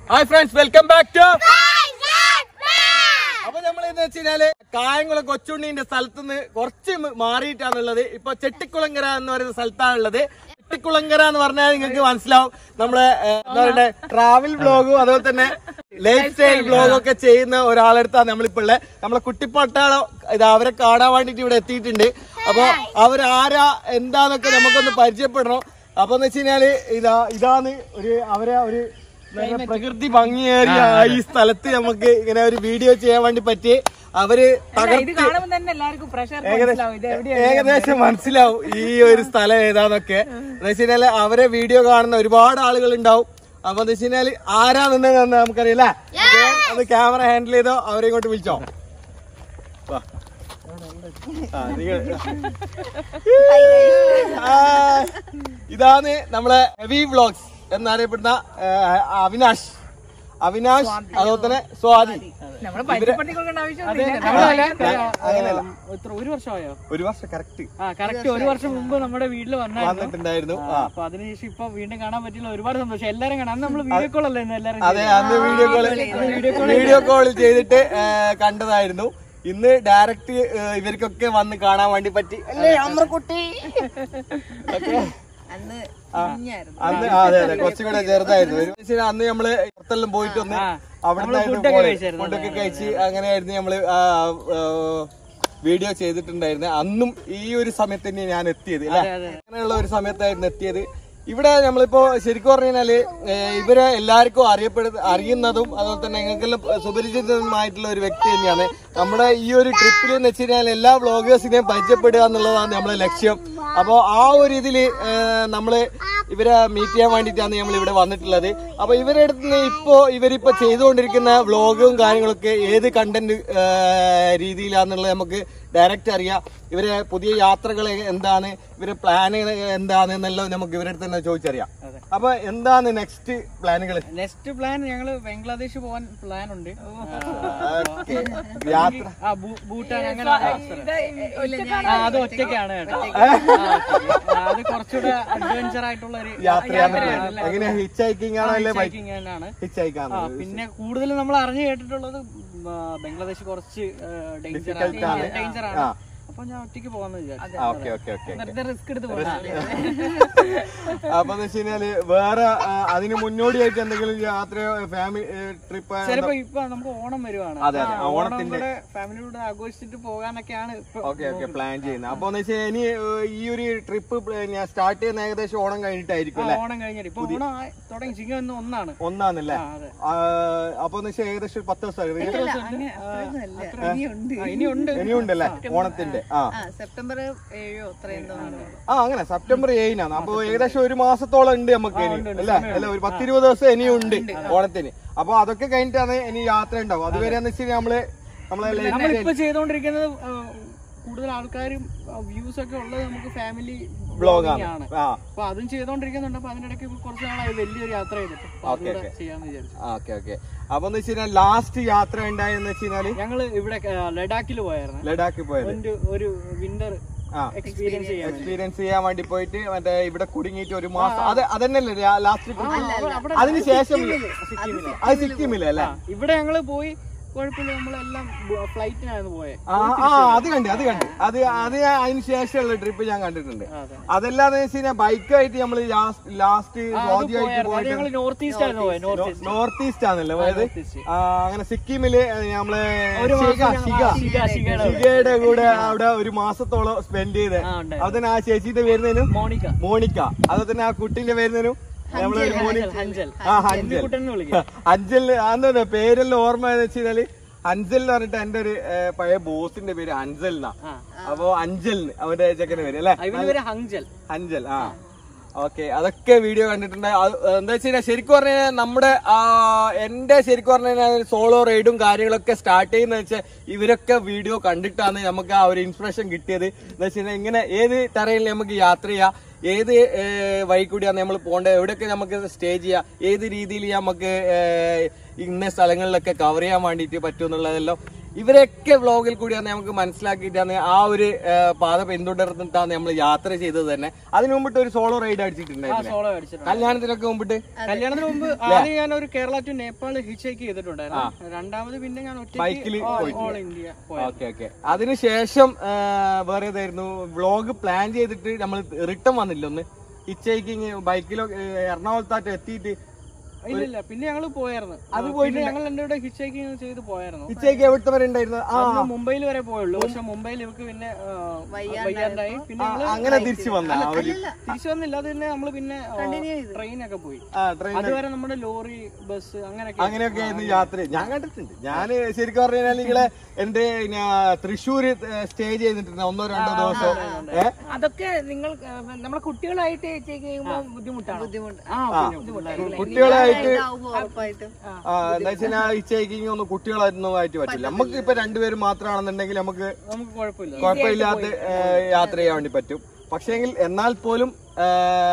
Hi friends welcome back to അപ്പൊ നമ്മൾ എന്ന് വെച്ചാല് കായംകുളം കൊച്ചുണ്ണിന്റെ സ്ഥലത്ത് നിന്ന് കുറച്ച് മ- മാറിയിട്ടാണുള്ളത് ഇപ്പൊ ചെട്ടിക്കുളങ്കര എന്ന് പറയുന്ന സ്ഥലത്താണുള്ളത് ചെട്ടിക്കുളങ്കര എന്ന് പറഞ്ഞാൽ നിങ്ങൾക്ക് മനസ്സിലാവും നമ്മളെ ഏഹ്, എന്താ പറയുക ട്രാവൽ ബ്ലോഗും അതുപോലെ തന്നെ ലൈഫ് സ്റ്റൈൽ ബ്ലോഗും ഒക്കെ ചെയ്യുന്ന ഒരാളെടുത്താണ് നമ്മളിപ്പോ ഉള്ളത് നമ്മളെ കുട്ടിപ്പട്ടാളം ഇത് അവരെ കാണാൻ വേണ്ടിട്ട് ഇവിടെ എത്തിയിട്ടുണ്ട് അപ്പൊ അവരാരാ എന്താന്നൊക്കെ നമുക്കൊന്ന് പരിചയപ്പെടണം അപ്പൊ എന്ന് വെച്ച് കഴിഞ്ഞാല് ഇതാ ഇതാണ് ഒരു അവരെ ഒരു നല്ല പ്രകൃതി ഭംഗിയേറിയ ഈ സ്ഥലത്ത് നമുക്ക് ഇങ്ങനെ ഒരു വീഡിയോ ചെയ്യാൻ വേണ്ടി പറ്റി അവര് ഇത് തകർത്ത് കാണുമ്പോൾ തന്നെ എല്ലാവർക്കും പ്രഷർ ഏകദേശം മനസ്സിലാവും ഇത് എവിടെയാണ് ഏകദേശം മനസ്സിലാവും ഈ ഒരു സ്ഥലം ഏതാന്നൊക്കെ എന്ന് വെച്ച് കഴിഞ്ഞാല് അവരെ വീഡിയോ കാണുന്ന ഒരുപാട് ആളുകൾ ഉണ്ടാവും അപ്പൊ എന്ന് വെച്ച് കഴിഞ്ഞാല് ആരാണെന്ന് നമുക്കറിയില്ല അത് ക്യാമറ ഹാൻഡിൽ ചെയ്തോ അവരെ ഇങ്ങോട്ട് വിളിച്ചോ വാ. ആ, നിങ്ങൾ- ആ, ഇതാണ് നമ്മളെ ഹെവി വ്ളോഗ്സ് എന്നറിയപ്പെടുന്ന ആ, അവിനാഷ് അവിനാഷ് അതുപോലെ തന്നെ സ്വാതി നമ്മള് പരിചയപ്പെടുത്തി കൊടുക്കേണ്ട ആവശ്യമൊന്നുമില്ല അങ്ങനെയല്ല എത്ര ഒരു വർഷമായോ ഒരു വർഷം കറക്റ്റ് ആ കറക്റ്റ് ഒരു വർഷം മുമ്പ് നമ്മുടെ വീട്ടിൽ വന്നായിരുന്നു വന്നിട്ടുണ്ടായിരുന്നു ആ അപ്പൊ അതിനുശേഷം ഇപ്പൊ വീണ്ടും കാണാൻ പറ്റില്ല ഒരുപാട് സന്തോഷം എല്ലാരും കാണാം അന്ന് നമ്മള് വീഡിയോ കോൾ അല്ലേ ഇന്ന് എല്ലാരും അതെ അന്ന് വീഡിയോ കോൾ വീഡിയോ കോൾ ചെയ്തിട്ട് ആ, കണ്ടതായിരുന്നു ഇന്ന് ഡയറക്റ്റ് ഇവർക്കൊക്കെ വന്ന് കാണാൻ വേണ്ടി പറ്റി അല്ലേ അമ്മക്കുട്ടി ഓക്കെ അന്ന് ആ. അന്ന് ആ, അതെ അതെ കുറച്ചുകൂടെ ചെറുതായിരുന്നു ഒരു വയസ്സിന് അന്ന് നമ്മള് പുറത്തെല്ലാം പോയിട്ട് ഒന്ന് അവിടെ ഫുഡൊക്കെ കഴിച്ച് അങ്ങനെയായിരുന്നു നമ്മള് ആ, ആ, വീഡിയോ ചെയ്തിട്ടുണ്ടായിരുന്നത് അന്നും ഈ ഒരു സമയത്ത് തന്നെ ഞാൻ എത്തിയത് അല്ലേ അങ്ങനെയുള്ള ഒരു സമയത്തായിരുന്നു എത്തിയത് ഇവിടെ നമ്മളിപ്പോ ശരിക്കും പറഞ്ഞു കഴിഞ്ഞാല് ഏഹ്, ഇവരെ എല്ലാവർക്കും അറിയപ്പെടുന്ന അറിയുന്നതും അതുപോലെ തന്നെ ഞങ്ങൾക്കെല്ലാം സുപരിചിതമായിട്ടുള്ള ഒരു വ്യക്തി തന്നെയാണ് നമ്മുടെ ഈ ഒരു ട്രിപ്പിൽ എന്ന് വെച്ച് കഴിഞ്ഞാൽ എല്ലാ വ്ളോഗേഴ്സിനെയും പരിചയപ്പെടുക എന്നുള്ളതാണ് നമ്മളെ ലക്ഷ്യം അപ്പോൾ ആ ഒരു ഇതിൽ നമ്മള് ഇവരെ മീറ്റ് ചെയ്യാൻ വേണ്ടിയിട്ടാണ് നമ്മൾ ഇവിടെ വന്നിട്ടുള്ളത് അപ്പൊ ഇവരുടെ അടുത്ത് നിന്ന് ഇപ്പോ ഇവരിപ്പോ ചെയ്തുകൊണ്ടിരിക്കുന്ന വ്ളോഗും കാര്യങ്ങളൊക്കെ ഏത് കണ്ടന്റ് രീതിയിലാന്നുള്ളത് നമുക്ക് ഡയറക്റ്റ് അറിയാം ഇവരെ പുതിയ യാത്രകൾ എന്താണ് ഇവരെ പ്ലാനുകൾ എന്താണ് എന്നെല്ലാം നമുക്ക് ഇവരുടെ അടുത്ത് തന്നെ ചോദിച്ചറിയാം അപ്പൊ എന്താണ് നെക്സ്റ്റ് പ്ലാനുകൾ നെക്സ്റ്റ് പ്ലാൻ ഞങ്ങള് ബംഗ്ലാദേശ് പോവാൻ പ്ലാൻ ഉണ്ട് യാത്ര ആ ഭൂ- ഭൂട്ടാൻ അങ്ങനെ ആ, അത് ഒറ്റയ്ക്കാണ് കേട്ടോ ആ, അത് കുറച്ചുകൂടെ അഡ്വഞ്ചർ ആയിട്ടുള്ള ഒരു യാത്രയാണ് എങ്ങനെ ഹിച്ച് ഹൈക്കിംഗ് ആണോ അല്ലെ ബൈക്ക് hiking തന്നെയാണ് ഹിച്ച് ഹൈക്കാണ് ആ പിന്നെ കൂടുതൽ നമ്മൾ അറിഞ്ഞു കേട്ടിട്ടുള്ളത് ആ, ബംഗ്ലാദേശ് കുറച്ച് ഡേഞ്ചർ ആണ്. ഡേഞ്ചർ ആ. ആണ് അപ്പൊ ഞാൻ ഒറ്റയ്ക്ക് പോകാന്ന് വിചാരിച്ചു ഓക്കെ ഓക്കെ ഓക്കെ വെറുതെ റിസ്ക് എടുത്ത് പോകാം അപ്പൊ എന്ന് വെച്ച് കഴിഞ്ഞാല് വേറെ ആ, അതിന് മുന്നോടിയായിട്ട് എന്തെങ്കിലും യാത്രയോ ഫാമിലി ട്രിപ്പ് ചിലപ്പോ ഇപ്പൊ നമുക്ക് ഓണം വരുവാണ് അതെ, അതെ. ആ, ഓണം ഓണത്തിന്റെ- കൂടെ ഫാമിലിയോട് ആഘോഷിച്ചിട്ട് പോകാനൊക്കെയാണ് ഇപ്പൊ ഓക്കെ ഓക്കെ പ്ലാൻ ചെയ്യുന്നത് അപ്പൊ എന്ന് വെച്ചാൽ ഇനി ഏഹ്, ഈ ഒരു ട്രിപ്പ് ഞാൻ സ്റ്റാർട്ട് ചെയ്യുന്ന ഏകദേശം ഓണം കഴിഞ്ഞിട്ടായിരിക്കും അല്ലെ ഓണം കഴിഞ്ഞിട്ട് ഇപ്പൊ ഓണം ആയി- തുടങ്ങി ചിങ്ങം ഇന്ന് ഒന്നാണ് ഒന്നാന്നല്ലേ ആ, അതെ. ആ, അപ്പൊ എന്ന് വെച്ചാൽ ഏകദേശം ഒരു പത്ത് ദിവസം ഇനിയുണ്ട് ഇനിയുണ്ട് ഇനിയുണ്ടല്ലേ ഓണത്തിന്റെ ആ ആ സെപ്റ്റംബർ ഏഴോ അത്രയും തോന്നുന്നു ആ അങ്ങനെ സെപ്റ്റംബർ ഏഴിനാണ് അപ്പൊ ഏകദേശം ഒരു മാസത്തോളം ഉണ്ട് നമുക്ക് ഇനി അല്ലേ അല്ല ഒരു പത്തിരുപത് ദിവസം ഇനിയും ഉണ്ട് ഓണത്തിന് അപ്പൊ അതൊക്കെ കഴിഞ്ഞിട്ടാണ് ഇനി യാത്ര ഉണ്ടാവും അതുവരെ എന്ന് വെച്ചാൽ നമ്മള് നമ്മളെ life നമ്മളിപ്പോ ചെയ്തോണ്ടിരിക്കുന്നത് ആ, കൂടുതൽ ആൾക്കാരും വ്യൂസ് ഒക്കെ ഉള്ളത് നമുക്ക് ഫാമിലി ബ്ലോഗാണ് ആണ് ആ അപ്പൊ അതും ചെയ്തോണ്ടിരിക്കുന്നുണ്ട് അപ്പൊ അതിനിടയ്ക്ക് ഇപ്പൊ കുറച്ച് നാളായി വലിയൊരു യാത്ര ചെയ്തിട്ട് അപ്പൊ ഓക്കെ, അതുകൂടെ ഓക്കെ. ചെയ്യാന്ന് വിചാരിച്ചു ഓക്കെ ഓക്കെ അപ്പൊ എന്ന് വെച്ച് കഴിഞ്ഞാൽ ലാസ്റ്റ് യാത്ര ഉണ്ടായെന്ന് വെച്ച് കഴിഞ്ഞാല് ഞങ്ങള് ഇവിടെ ആ, ലഡാക്കിൽ പോയായിരുന്നു ലഡാക്കിൽ പോയത് ഒരു ഒരു വിന്റർ ആ എക്സ്പീരിയൻസ് ചെയ്യാൻ വേണ്ടി. എക്സ്പീരിയൻസ് ചെയ്യാൻ വേണ്ടി പോയിട്ട് മറ്റേ ഇവിടെ കുടുങ്ങിയിട്ട് ഒരു മാസം അത് അതന്നെയല്ലേ ലാസ്റ്റ് അവിടെ- അവിടെ അതിന് ശേഷം സിക്കിമില്. അത് സിക്കിമില്ലേ അല്ലേ ആ, ഇവിടെ ഞങ്ങള് പോയി കുഴപ്പമില്ല നമ്മളെല്ലാം ഫ്ലൈറ്റിനായിരുന്നു പോയത് ആ ആ അത് കണ്ട് അത് കണ്ട് അത് അത് ഞാൻ അതിന് ശേഷമുള്ള ട്രിപ്പ് ഞാൻ കണ്ടിട്ടുണ്ട് അതെ. അതല്ലാന്ന് വെച്ച് കഴിഞ്ഞാൽ ബൈക്കായിട്ട് നമ്മള് ലാസ്റ്റ് സ്വാതിയായിട്ട് പോയിട്ട് ഞങ്ങൾ നോർത്ത് ഈസ്റ്റ് ആയിരുന്നു പോയത് നോർത്ത് ഈസ്റ്റ് നോർത്ത് ഈസ്റ്റ് ആണല്ലേ പോയത് നോർത്ത് ഈസ്റ്റ് ആ, അങ്ങനെ സിക്കിമില് നമ്മള് ഒരു ശിഖ, മാസം ശിഖ. ആ, ശിഖ, ശിഖയുടെ ശിഖയുടെ കൂടെ അവിടെ ഒരു മാസത്തോളം സ്പെൻഡ് ചെയ്ത് ആ, ഉണ്ട്. അതിന് ആ ചേച്ചിയുടെ വരുന്നതിനും മോണിക്ക മോണിക്ക അതുപോലെ തന്നെ ആ കുട്ടീന്റെ പേരുന്നതിനും നമ്മളെ ഒരു മോണി ഹഞ്ചൽ ആ ഹഞ്ചൽ കുട്ടൻ എന്ന് വിളിക്കും അഞ്ചൽ എന്താ പേരെല്ലാം ഓർമ്മ എന്ന് വെച്ച് കഴിഞ്ഞാല് അഞ്ചൽ എന്ന് പറഞ്ഞിട്ട് എന്റെ ഒരു ഏ, പഴയ ബോസിന്റെ പേര് അഞ്ചൽ എന്നാ ആ. അപ്പൊ അഞ്ചൽ അവന്റെ ചെക്കന്റെ പേര് അല്ലെ ഇവന് പേര് ഹഞ്ചൽ അഞ്ചൽ ആ ഓക്കെ അതൊക്കെ വീഡിയോ കണ്ടിട്ടുണ്ട് അത് എന്താ വെച്ച് കഴിഞ്ഞാൽ ശരിക്കും പറഞ്ഞു കഴിഞ്ഞാൽ നമ്മുടെ ആ, എന്റെ ശരിക്കും പറഞ്ഞു കഴിഞ്ഞാൽ സോളോ റൈഡും കാര്യങ്ങളൊക്കെ സ്റ്റാർട്ട് ചെയ്യുന്ന വെച്ചാൽ ഇവരൊക്കെ വീഡിയോ കണ്ടിട്ടാണ് നമുക്ക് ആ ഒരു ഇൻസ്പിറേഷൻ കിട്ടിയത് എന്ന് വെച്ച് കഴിഞ്ഞാൽ ഇങ്ങനെ ഏത് തറയിൽ നമുക്ക് യാത്ര ചെയ്യാം ഏത് ഏഹ്, വഴി കൂടിയാണ് നമ്മൾ പോകേണ്ടത് എവിടെയൊക്കെ നമുക്ക് സ്റ്റേ ചെയ്യാം ഏത് രീതിയിൽ നമുക്ക് ഏഹ്, ഇന്ന സ്ഥലങ്ങളിലൊക്കെ കവർ ചെയ്യാൻ വേണ്ടിയിട്ട് പറ്റും എന്നുള്ളതെല്ലാം ഇവരൊക്കെ വ്ളോഗിൽ കൂടിയാണ് നമുക്ക് മനസ്സിലാക്കിയിട്ടാണ് ആ ഒരു ആ, പാത പിന്തുടർന്നിട്ടാണ് നമ്മൾ യാത്ര ചെയ്തത് തന്നെ അതിനു മുമ്പിട്ട് ഒരു സോളോ റൈഡ് അടിച്ചിട്ടുണ്ടായിരുന്നു സോളോ അടിച്ചിട്ടുണ്ട് കല്യാണത്തിനൊക്കെ മുമ്പിട്ട് കല്യാണത്തിന് മുമ്പ് ആദ്യം ഞാൻ ഒരു കേരള ടു നേപ്പാൾ ഹിച്ചേക്ക് ചെയ്തിട്ടുണ്ടായിരുന്നു രണ്ടാമത് പിന്നെ ഞാൻ ബൈക്കില് ഒറ്റയ്ക്ക് ഓൾ ഇന്ത്യ പോയി ഓക്കെ ഓക്കെ അതിനുശേഷം ആ, വേറെ ഏതായിരുന്നു വ്ളോഗ് പ്ലാൻ ചെയ്തിട്ട് നമ്മൾ റിട്ടേൺ വന്നില്ല ഒന്ന് ഇച്ചയ്ക്ക് ബൈക്കിലോ എറണാകുളത്തായിട്ട് എത്തിയിട്ട് ഇല്ല ഇല്ല പിന്നെ ഞങ്ങള് പോയായിരുന്നു അത് പിന്നെ ഞങ്ങൾ എന്റെ കൂടെ ഹിച്ചേക്ക് ചെയ്ത് പോയായിരുന്നു ഇച്ചയ്ക്ക് എവിടുത്തെ വരെ ഉണ്ടായിരുന്നു ആ അന്ന് മുംബൈയിൽ വരെ പോയുള്ളൂ പക്ഷെ മുംബൈയിൽ ഇവർക്ക് പിന്നെ ആ, വയ്യാണ്ടായി പിന്നെ ആ, ഞങ്ങള് അങ്ങനെ തിരിച്ചു വന്ന ആ ഒരു തിരിച്ചു വന്നില്ല അത് തന്നെ നമ്മള് പിന്നെ ട്രെയിനൊക്കെ പോയി ആ ട്രെയിൻ അതുവരെ നമ്മുടെ ലോറി ബസ് അങ്ങനെയൊക്കെ അങ്ങനെയൊക്കെ ആയിരുന്നു യാത്ര ഞാൻ കണ്ടിട്ടുണ്ട് ഞാൻ ശരിക്കും പറഞ്ഞു കഴിഞ്ഞാൽ നിങ്ങളെ എന്റെ പിന്നെ തൃശ്ശൂര് സ്റ്റേ ചെയ്തിട്ടുണ്ട് ഒന്നോ രണ്ടോ ദിവസം ഏഹ് അതൊക്കെ നിങ്ങൾ ഏഹ്, നമ്മളെ കുട്ടികളായിട്ട് ചെയ്യുമ്പോൾ ബുദ്ധിമുട്ടാണ് ബുദ്ധിമുട്ട് ആ പിന്നെ കുട്ടികളായിട്ട് ആവുമ്പോ ഉറപ്പായിട്ടും ആ, എന്താ വെച്ചാൽ ഈ ചേക്കിങ് ഒന്നും കുട്ടികളൊന്നും ആയിട്ട് പറ്റില്ല നമുക്ക് ഇപ്പൊ രണ്ടുപേരും മാത്രമാണെന്നുണ്ടെങ്കിൽ നമുക്ക് നമുക്ക് കുഴപ്പമില്ല കുഴപ്പമില്ലാത്ത ഏ, യാത്ര ചെയ്യാൻ വേണ്ടി പറ്റും പക്ഷേങ്കിൽ എന്നാൽ പോലും ഏ,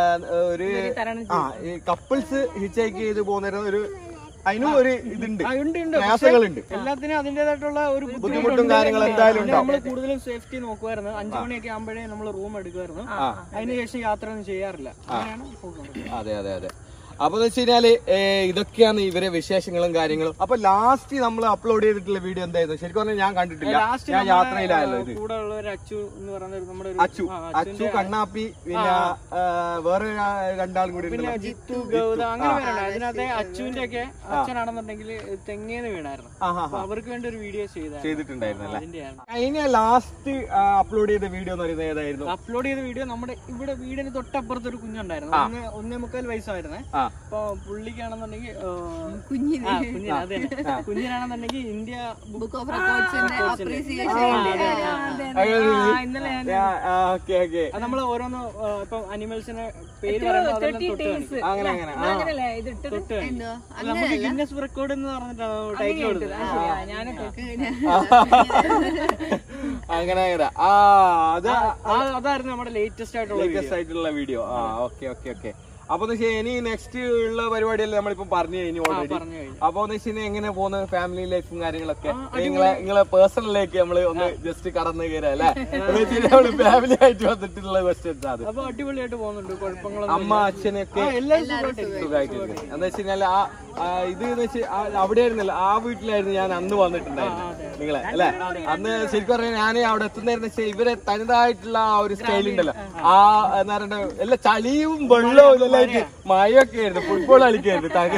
ഒരു തരണം ആ ഈ കപ്പിൾസ് ഹിച്ചൈക്ക് ചെയ്ത് പോകുന്ന ഒരു അതിനും ഒരു ഇതുണ്ട് ആ, ഉണ്ട് ഉണ്ട് പ്രയാസങ്ങളുണ്ട് എല്ലാത്തിനും അതിന്റേതായിട്ടുള്ള ഒരു ബുദ്ധിമുട്ടും കാര്യങ്ങളും എന്തായാലും ഉണ്ടാവും നമ്മൾ കൂടുതലും സേഫ്റ്റി നോക്കുമായിരുന്നു അഞ്ചു മണിയൊക്കെ ആകുമ്പോഴേ നമ്മൾ റൂം എടുക്കുമായിരുന്നു അതിനുശേഷം യാത്ര ഒന്നും ചെയ്യാറില്ല അങ്ങനെയാണ് പോകുന്നത് അതെ അതെ അതെ അപ്പൊ എന്ന് വെച്ച് കഴിഞ്ഞാല് ഏ, ഇതൊക്കെയാണ് ഇവരെ വിശേഷങ്ങളും കാര്യങ്ങളും അപ്പൊ ലാസ്റ്റ് നമ്മൾ അപ്ലോഡ് ചെയ്തിട്ടുള്ള വീഡിയോ എന്തായിരുന്നു ശരിക്കും പറഞ്ഞാൽ ഞാൻ കണ്ടിട്ടില്ല ലാസ്റ്റ് ഞാൻ യാത്രയിലായല്ലോ ഇത് കൂടെ ഉള്ള ഒരു അച്ചു എന്ന് പറയുന്ന ഒരു നമ്മുടെ ഒരു അച്ചു അച്ചു കണ്ണാപ്പി പിന്നെ ആ, വേറെ ര- രണ്ടാളും കൂടി ഉണ്ടല്ലോ ജിത്തു ഗൗത അങ്ങനെ പേരുണ്ട് അതിനകത്തെ അച്ചുവിന്റെ ഒക്കെ അച്ഛനാണെന്നുണ്ടെങ്കിൽ തെങ്ങേന്ന് വീണായിരുന്നു ആഹാ അപ്പൊ അവർക്ക് വേണ്ടി ഒരു വീഡിയോ ചെയ്തായിരുന്നു ചെയ്തിട്ടുണ്ടായിരുന്നു അല്ലേ അതിന്റെയാണ് കഴിഞ്ഞ ലാസ്റ്റ് അപ്ലോഡ് ചെയ്ത വീഡിയോ എന്ന് പറയുന്നത് ഏതായിരുന്നു അപ്ലോഡ് ചെയ്ത വീഡിയോ നമ്മുടെ ഇവിടെ വീടിന് തൊട്ടപ്പുറത്ത് ഒരു കുഞ്ഞുണ്ടായിരുന്നു ഒന്ന് ഒന്നേ മുക്കാൽ വയസ്സായിരുന്നേ ആ അപ്പൊ പുള്ളിക്കാണെന്നുണ്ടെങ്കിൽ ആ, കുഞ്ഞിന് ആ, കുഞ്ഞിന് അതെ കുഞ്ഞിനാണെന്നുണ്ടെങ്കിൽ ഇന്ത്യ ബുക്ക് ഓഫ് റെക്കോർഡ്സിന്റെ അപ്രീസിയേഷൻ ഇന്നലെ ഓക്കെ ഓക്കെ അത് നമ്മൾ ഓരോന്ന് ആ, ഇപ്പൊ അനിമൽസിനെ പേര് പറയുമ്പോൾ അതെല്ലാം തേർട്ടി തൊട്ട് ഡേയ്സ് കാണിക്കും. അങ്ങനെ അങ്ങനെ ആ. അങ്ങനല്ലേ ഇത് ഇട്ടത് തൊട്ട് കാണിക്കും. എന്തോ അത് നമുക്ക് ഗിന്നസ് റെക്കോർഡ് എന്ന് പറഞ്ഞിട്ടാണ് ടൈറ്റിൽ കൊടുത്തത് ആ, ശരിയാ ഞാനൊക്കെ അങ്ങനെ അങ്ങനെ ആ അത് ആ, അതായിരുന്നു നമ്മുടെ ലേറ്റസ്റ്റ് ആയിട്ടുള്ള ലേറ്റസ്റ്റ് ആയിട്ടുള്ള വീഡിയോ ആ ഓക്കെ ഓക്കെ ഓക്കെ അപ്പൊ എന്ന് വെച്ചാൽ ഇനി നെക്സ്റ്റ് ഉള്ള പരിപാടിയല്ലേ നമ്മളിപ്പോ പറഞ്ഞു കഴിഞ്ഞു ഓൾറെഡി പറഞ്ഞു കഴിഞ്ഞു അപ്പൊ എന്ന് വെച്ചാൽ എങ്ങനെ പോകുന്ന ഫാമിലി ലൈഫും കാര്യങ്ങളൊക്കെ നിങ്ങളെ നിങ്ങളെ പേഴ്സണലിലേക്ക് നമ്മള് ഒന്ന് ജസ്റ്റ് കടന്നു കയറാം അല്ലെ നമ്മള് ഫാമിലി ആയിട്ട് വന്നിട്ടുള്ള ക്വസ്റ്റ്യൻസ് അത് അപ്പൊ അടിപൊളിയായിട്ട് പോകുന്നുണ്ട് കുഴപ്പങ്ങളൊന്നും അമ്മ അച്ഛനൊക്കെ എല്ലാവരും സുഖമായിട്ട് സുഖമായിട്ടിരിക്കുന്നു എന്താ വെച്ച് കഴിഞ്ഞാല് ആ ആ, ഇത് എന്ന് വെച്ച് അവിടെ ആയിരുന്നില്ല ആ വീട്ടിലായിരുന്നു ഞാൻ അന്ന് വന്നിട്ടുണ്ടായിരുന്നു നിങ്ങളെ അല്ലെ അന്ന് ശരിക്കും പറഞ്ഞാൽ ഞാൻ അവിടെ എത്തുന്നായിരുന്നു വെച്ചാൽ ഇവരെ തനതായിട്ടുള്ള ആ ഒരു സ്റ്റൈൽ ഉണ്ടല്ലോ ആ എന്താ പറയണ്ട എല്ലാ ചളിയും വെള്ളവും ഇതെല്ലാം ആയിട്ട് മഴയൊക്കെ ആയിരുന്നു ഫുട്ബോൾ കളിക്കായിരുന്നു താങ്കൾ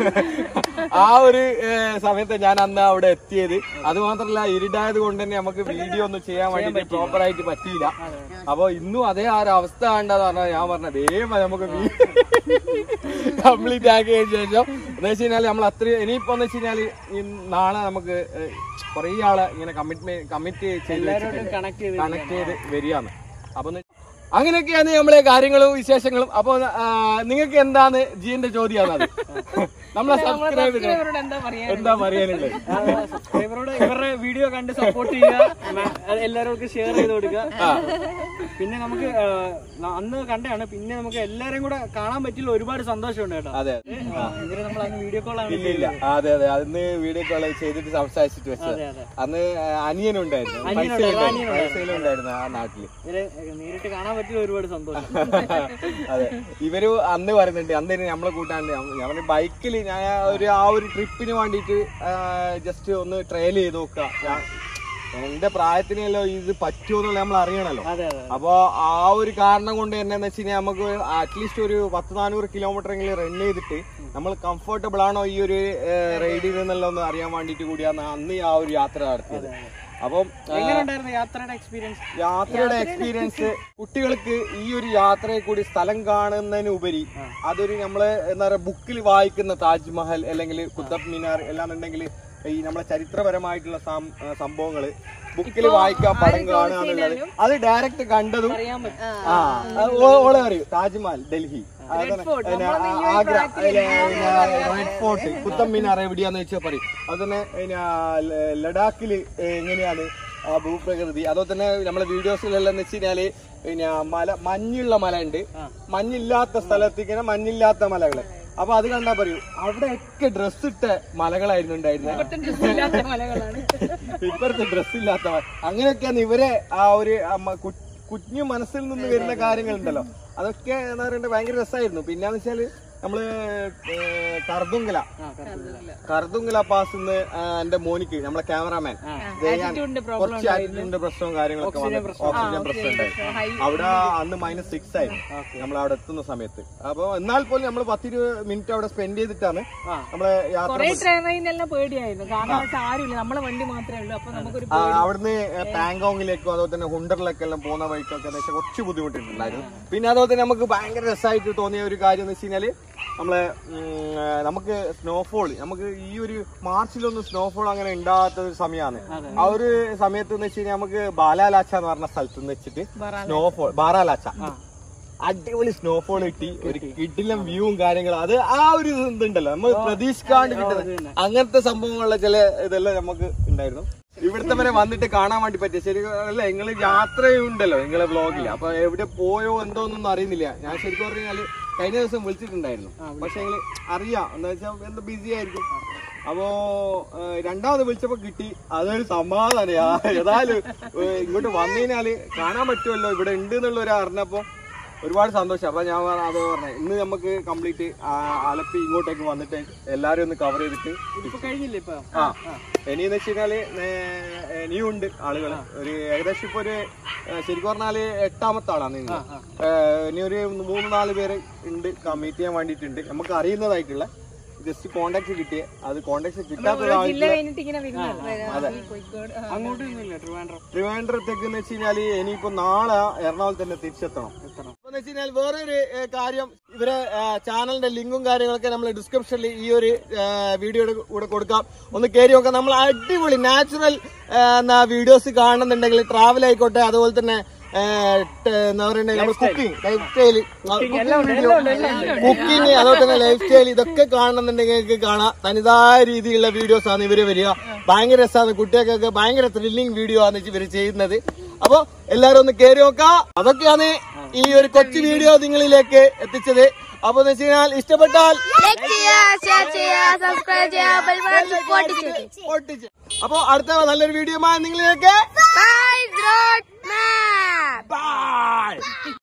ആ ഒരു ഏ, സമയത്ത് ഞാൻ അന്ന് അവിടെ എത്തിയത് അത് മാത്രല്ല ഇരുടായത് കൊണ്ട് തന്നെ നമുക്ക് വീഡിയോ ഒന്നും ചെയ്യാൻ വേണ്ടി പ്രോപ്പർ ആയിട്ട് പറ്റിയില്ല അപ്പൊ ഇന്നും അതേ ആ ഒരു അവസ്ഥ കണ്ടെന്ന് പറഞ്ഞാൽ ഞാൻ പറഞ്ഞ വേഗം നമുക്ക് കംപ്ലീറ്റ് ആക്കിയതിനു ശേഷം എന്ന് വെച്ച് കഴിഞ്ഞാല് നമ്മൾ അത്ര ഇനിയിപ്പോ എന്ന് വെച്ച് കഴിഞ്ഞാല് ഈ നാളെ നമുക്ക് കുറെ ആളെ ഇങ്ങനെ കമ്മിറ്റ്മെന്റ് കമ്മിറ്റ് ചെയ്ത് വെച്ചിട്ടുണ്ട് കണക്ട് ചെയ്ത് കണക്ട് ചെയ്ത് വരികയാണ് അപ്പൊ എന്ന് അങ്ങനെയൊക്കെയാണ് നമ്മളെ കാര്യങ്ങളും വിശേഷങ്ങളും അപ്പൊ നിങ്ങൾക്ക് എന്താണ് ജീന്റെ ചോദ്യമാണ് അത് നമ്മളെ സബ്സ്ക്രൈബ് ഇവരോട് എന്താ പറയാ എന്താ പറയാനുള്ളത് സബ്സ്ക്രൈബറോട് ഇവരുടെ വീഡിയോ കണ്ട് സപ്പോർട്ട് ചെയ്യുക അത് എല്ലാവർക്കും ഷെയർ ചെയ്ത് കൊടുക്കുക പിന്നെ നമുക്ക് ആ, ന- അന്ന് കണ്ടാണ് പിന്നെ നമുക്ക് എല്ലാരും കൂടെ കാണാൻ പറ്റില്ല ഒരുപാട് സന്തോഷമുണ്ട് കേട്ടോ അതെ ആ, ഇവര് നമ്മൾ അന്ന് വീഡിയോ കോളാണ് ഇല്ല ഇല്ല അതെ അതെ അന്ന് വീഡിയോ കോൾ ചെയ്തിട്ട് സംസാരിച്ചിട്ട് വെച്ചത് അതെ അതെ അന്ന് അനിയനുണ്ടായിരുന്നു അനിയനുണ്ടായിരുന്നു, പൈസയിലുണ്ടായിരുന്നു ആ നാട്ടില് ഇവരെ നേരിട്ട് കാണാൻ പറ്റില്ല ഒരുപാട് സന്തോഷം അതെ ഇവര് അന്ന് പറയുന്നുണ്ട് അന്ന് ഇനി നമ്മളെ കൂട്ടാണ്ട് ഞാൻ ബൈക്കിൽ ഞാൻ ഒരു ആ ഒരു ട്രിപ്പിന് വേണ്ടിയിട്ട് ജസ്റ്റ് ഒന്ന് ട്രയൽ ചെയ്ത് നോക്കുക ഞാൻ- എന്റെ പ്രായത്തിനല്ലോ ഇത് പറ്റുമോ എന്നുള്ള നമ്മൾ അറിയണല്ലോ അതെ അതെ അപ്പോ ആ ഒരു കാരണം കൊണ്ട് തന്നെ എന്ന് വെച്ച് കഴിഞ്ഞാൽ നമുക്ക് അറ്റ്ലീസ്റ്റ് ഒരു പത്ത് നാനൂറ് കിലോമീറ്റർ എങ്കിലും റൺ ചെയ്തിട്ട് നമ്മൾ കംഫർട്ടബിൾ ആണോ ഈ ഒരു റൈഡിൽ നിന്നുള്ള ഒന്ന് അറിയാൻ വേണ്ടിയിട്ട് കൂടിയാണ് അന്ന് ആ ഒരു യാത്ര നടത്തിയത് അപ്പം എങ്ങനെ ഉണ്ടായിരുന്നു യാത്രയുടെ എക്സ്പീരിയൻസ് യാത്രയുടെ എക്സ്പീരിയൻസ് കുട്ടികൾക്ക് ഈ ഒരു യാത്രയെ കൂടി സ്ഥലം കാണുന്നതിന് ഉപരി അതൊരു നമ്മള് എന്താ പറയാ ബുക്കിൽ വായിക്കുന്ന താജ്മഹൽ അല്ലെങ്കിൽ കുത്തബ് മിനാർ എല്ലാം ഉണ്ടെങ്കിൽ ഈ നമ്മളെ ചരിത്രപരമായിട്ടുള്ള സം- ആ, സംഭവങ്ങള് ബുക്കിൽ വായിക്കാൻ പടം കാണുക എന്നുള്ളത് അത് ഡയറക്റ്റ് കണ്ടതും അറിയാൻ പറ്റും ആ അത് ഓ- ഓളെ അറിയൂ താജ്മഹൽ ഡൽഹി അതുതന്നെ പിന്നെ ആ- ആഗ്ര അതിലെ പിന്നെ റെഡ് ഫോർട്ട് കുത്തം മിനാർ എവിടെയാന്ന് വെച്ചാൽ പറയും അതുതന്നെ പിന്നെ ല- ലഡാക്കില് എങ്ങനെയാണ് ആ ഭൂപ്രകൃതി അതുപോലെ തന്നെ നമ്മളെ വീഡിയോസിലെല്ലാം എന്ന് വെച്ച് കഴിഞ്ഞാല് പിന്നെ മല മഞ്ഞുള്ള മല ഉണ്ട് മഞ്ഞില്ലാത്ത സ്ഥലത്ത് ഇങ്ങനെ മഞ്ഞില്ലാത്ത മലകള് അപ്പൊ അത് കണ്ടാ പറയൂ അവിടെയൊക്കെ ഡ്രസ് ഇട്ട മലകളായിരുന്നു ഉണ്ടായിരുന്നത് ഇല്ലാത്ത മലകളാണ് ഇപ്പഴത്തെ ഡ്രസ് ഇല്ലാത്ത മ- അങ്ങനെയൊക്കെയാണ് ഇവരെ ആ ഒരു ആ മ- കു- കുഞ്ഞു മനസ്സിൽ നിന്ന് വരുന്ന കാര്യങ്ങളുണ്ടല്ലോ അതൊക്കെ എന്താ പറയണ്ടേ ഭയങ്കര രസമായിരുന്നു പിന്നെന്ന് വെച്ചാല് നമ്മള് ഏഹ്, കർദുങ്കല കർദുങ്കല പാസ് എന്റെ മോനിക്ക് നമ്മളെ ക്യാമറാമാൻ ആറ്റിറ്റ്യൂഡിന്റെ പ്രോബ്ലം കുറച്ച് ആറ്റിറ്റ്യൂഡിന്റെ പ്രശ്നവും കാര്യങ്ങളൊക്കെ വന്നു ഓക്സിജൻ പ്രശ്നം ഉണ്ടായി അവിടെ അന്ന് മൈനസ് സിക്സ് ആയിരുന്നു നമ്മൾ അവിടെ എത്തുന്ന സമയത്ത് അപ്പൊ എന്നാൽ പോലും നമ്മൾ പത്തിരുപത് മിനിറ്റ് അവിടെ സ്പെൻഡ് ചെയ്തിട്ടാണ് നമ്മളെ യാത്ര കുറെ ട്രെയിനെല്ലാം പേടിയായിരുന്നു കാരണം വെച്ചാൽ ആരുമില്ല നമ്മളെ വണ്ടി മാത്രമേ ഉള്ളൂ അപ്പൊ നമുക്കൊരു ആ, അവിടുന്ന് പാങ്കോങ്ങിലേക്കും അതുപോലെ തന്നെ ഹുണ്ടറിലേക്കും എല്ലാം പോകുന്ന വഴിക്കൊക്കെ എന്ന് വെച്ചാൽ കുറച്ച് ബുദ്ധിമുട്ടുണ്ടായിരുന്നു പിന്നെ അതുപോലെ തന്നെ നമുക്ക് ഭയങ്കര രസമായിട്ട് തോന്നിയ ഒരു കാര്യം എന്ന് വെച്ച് കഴിഞ്ഞാല് നമ്മളെ ഉം, ആ, നമുക്ക് സ്നോഫോൾ നമുക്ക് ഈ ഒരു മാർച്ചിലൊന്നും സ്നോഫോൾ അങ്ങനെ ഉണ്ടാകാത്ത ഒരു സമയമാണ് ആ ഒരു സമയത്ത് എന്ന് വെച്ച് കഴിഞ്ഞാൽ നമുക്ക് ബാലാലാച്ച എന്ന് പറഞ്ഞ സ്ഥലത്ത് നിന്ന് വെച്ചിട്ട് സ്നോഫോൾ ബാറാലാച്ച അടിപൊളി സ്നോഫോൾ കിട്ടി ഒരു കിടിലം വ്യൂവും കാര്യങ്ങളും അത് ആ ഒരു ഇതുണ്ടല്ലോ നമ്മൾ പ്രതീക്ഷിക്കാണ്ട് കിട്ടുന്നത് അങ്ങനത്തെ സംഭവങ്ങളുള്ള ചില ഇതെല്ലാം നമുക്ക് ഉണ്ടായിരുന്നു ഇവിടുത്തെ വരെ വന്നിട്ട് കാണാൻ വേണ്ടി പറ്റിയ ശരി അല്ല നിങ്ങൾ യാത്രയുണ്ടല്ലോ നിങ്ങളെ വ്ളോഗിൽ അപ്പൊ എവിടെ പോയോ എന്തോ ഒന്നും അറിയുന്നില്ല ഞാൻ ശരിക്കും പറഞ്ഞാല് കഴിഞ്ഞ ദിവസം വിളിച്ചിട്ടുണ്ടായിരുന്നു പക്ഷെ നിങ്ങൾ അറിയാം എന്താ വെച്ചാൽ എന്താ ബിസി ആയിരിക്കും അപ്പോ ഏഹ്, രണ്ടാമത് വിളിച്ചപ്പോ കിട്ടി അതൊരു സമാധാനം യാ- ഏതായാലും ഏഹ്, ഇങ്ങോട്ട് വന്നതിനാല് കാണാൻ പറ്റുമല്ലോ ഇവിടെ ഉണ്ട് എന്നുള്ള ഒരു അറിഞ്ഞപ്പോ ഒരുപാട് സന്തോഷം അപ്പൊ ഞാൻ പറ- അത് പറഞ്ഞത് ഇന്ന് നമുക്ക് കംപ്ലീറ്റ് ആലപ്പി ഇങ്ങോട്ടേക്ക് വന്നിട്ട് എല്ലാരും ഒന്ന് കവർ ചെയ്തിട്ട് ഇപ്പൊ കഴിഞ്ഞില്ലേ ഇപ്പൊ ആ ഇനിയെന്ന് വെച്ച് കഴിഞ്ഞാല് നേ- ഇനിയും ഉണ്ട് ആളുകൾ ഒരു ഏകദേശം ഇപ്പൊ ഒരു ഏഹ്, ശരിക്കും പറഞ്ഞാല് എട്ടാമത്തെ ആളാണ് നിങ്ങൾ ഇനി ഒരു മൂന്ന് നാല് പേര് ഉണ്ട് മീറ്റ് ചെയ്യാൻ വേണ്ടിയിട്ടുണ്ട് നമുക്ക് അറിയുന്നതായിട്ടുള്ള ജസ്റ്റ് കോണ്ടാക്ട് കിട്ടിയ അത് കോണ്ടാക്ട് ജില്ല കിട്ടാത്തതായിട്ടുള്ള കഴിഞ്ഞിട്ട് ഇങ്ങനെ വരുന്നത് കോഴിക്കോട് ആ. അങ്ങോട്ടൊന്നും ഇല്ല ട്രിവാൻഡ്രം ട്രിവാൻഡ്രത്തേക്ക് എന്ന് വെച്ച് കഴിഞ്ഞാല് ഇനിയിപ്പോ നാളെ എറണാകുളത്ത് തന്നെ തിരിച്ചെത്തണം അപ്പൊ വെച്ച് കഴിഞ്ഞാൽ വേറൊരു ഏ, കാര്യം ഇവരെ ഏ, ചാനലിന്റെ ലിങ്കും കാര്യങ്ങളൊക്കെ നമ്മൾ ഡിസ്ക്രിപ്ഷനിൽ ഈ ഒരു ഏ, വീഡിയോയുടെ കൂടെ കൊടുക്കാം ഒന്ന് കയറി നോക്കാം നമ്മൾ അടിപൊളി നാച്ചുറൽ വീഡിയോസ് കാണുന്നുണ്ടെങ്കിൽ ട്രാവൽ ആയിക്കോട്ടെ അതുപോലെ തന്നെ ഏ, ട്- എന്താ പറയുക നമ്മൾ കുക്കിംഗ് ലൈഫ് സ്റ്റൈല് കുക്കിംഗ് അതുപോലെ തന്നെ ലൈഫ് സ്റ്റൈൽ ഇതൊക്കെ കാണുന്നുണ്ടെങ്കിൽ നിങ്ങൾക്ക് കാണാം തനിതായ രീതിയിലുള്ള വീഡിയോസ് ആണ് ഇവര് വരിക ഭയങ്കര രസമാണ് കുട്ടികൾക്കൊക്കെ ഭയങ്കര ത്രില്ലിംഗ് വീഡിയോ ആണ് ഇവര് ചെയ്യുന്നത് അപ്പൊ എല്ലാരും ഒന്ന് കയറി നോക്കാം അതൊക്കെയാണ് ഈ ഒരു കൊച്ചു വീഡിയോ നിങ്ങളിലേക്ക് എത്തിച്ചത് അപ്പൊ എന്ന് വെച്ച് കഴിഞ്ഞാൽ ഇഷ്ടപ്പെട്ടാൽ ലൈക്ക് ചെയ്യുക ഷെയർ ചെയ്യുക സബ്സ്ക്രൈബ് ചെയ്യുക ബെൽ ബട്ടൺ പൊട്ടിച്ചു പൊട്ടിച്ച് അപ്പൊ അടുത്ത നല്ലൊരു വീഡിയോ നിങ്ങളിലേക്ക് ബൈ റോഡ് മാപ്പ് ബൈ